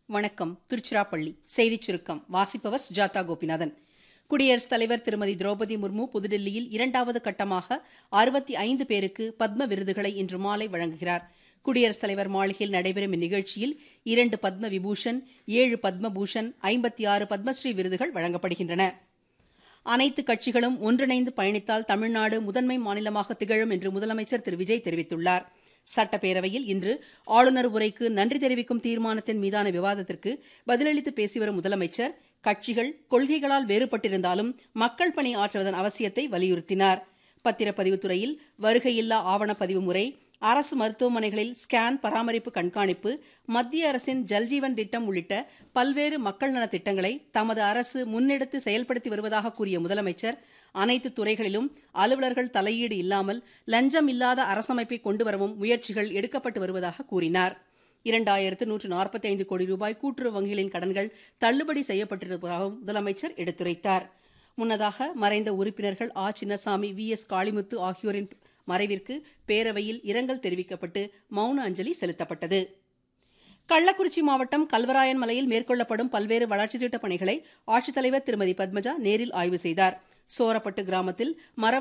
வணக்கம் திருச்சிராப்பள்ளி செய்திச் சுருக்கம் வாசிப்பவர் சுஜாதா கோபிநாதன் குடியரசுத் தலைவர் திருமதி திரௌபதி முர்மு புதுடில்லியில் இரண்டாவது கட்டமாக அறுபத்தி ஐந்து பேருக்கு பத்ம விருதுகளை இன்று மாலை வழங்குகிறார் குடியரசுத் தலைவர் மாளிகையில் நடைபெறும் இந்நிகழ்ச்சியில் இரண்டு பத்ம விபூஷன் ஏழு பத்ம பூஷன் ஐம்பத்தி ஆறு பத்மஸ்ரீ விருதுகள் வழங்கப்படுகின்றன அனைத்து கட்சிகளும் ஒன்றிணைந்து பயணித்தால் தமிழ்நாடு முதன்மை மாநிலமாக திகழும் என்று முதலமைச்சர் திரு விஜய் தெரிவித்துள்ளார் சட்டப்பேரவையில் இன்று ஆளுநர் உரைக்கு நன்றி தெரிவிக்கும் தீர்மானத்தின் மீதான விவாதத்திற்கு பதிலளித்து பேசி வரும் முதலமைச்சர் கட்சிகள் கொள்கைகளால் வேறுபட்டிருந்தாலும் மக்கள் பணி ஆற்றுவதன் அவசியத்தை வலியுறுத்தினார் பத்திரப்பதிவுத்துறையில் வருகையில்லா ஆவணப்பதிவு முறை அரசு மருத்துவமனைகளில் ஸ்கேன் பராமரிப்பு கண்காணிப்பு மத்திய அரசின் ஜல்ஜீவன் திட்டம் உள்ளிட்ட பல்வேறு மக்கள் நலத் திட்டங்களை தமது அரசு முன்னெடுத்து செயல்படுத்தி வருவதாக கூறிய முதலமைச்சர் அனைத்து துறைகளிலும் அலுவலர்கள் தலையீடு இல்லாமல் லஞ்சம் இல்லாத அரசமைப்பை கொண்டுவரவும் முயற்சிகள் எடுக்கப்பட்டு வருவதாக கூறினார் இரண்டாயிரத்து நூற்று நாற்பத்தி ஐந்து கோடி ரூபாய் கூட்டுறவு வங்கிகளின் கடன்கள் தள்ளுபடி செய்யப்பட்டிருப்பதாகவும் முதலமைச்சர் எடுத்துரைத்தார் முன்னதாக மறைந்த உறுப்பினர்கள் ஆ சின்னசாமி வி எஸ் காளிமுத்து ஆகியோரின் மறைவிற்கு பேரவையில் இரங்கல் தெரிவிக்கப்பட்டு மௌன அஞ்சலி செலுத்தப்பட்டது கள்ளக்குறிச்சி மாவட்டம் கல்வராயன் மலையில் மேற்கொள்ளப்படும் பல்வேறு வளர்ச்சித் திட்டப் பணிகளை ஆட்சித்தலைவர் திருமதி பத்மஜா நேரில் ஆய்வு செய்தார் சோரப்பட்டு கிராமத்தில் மர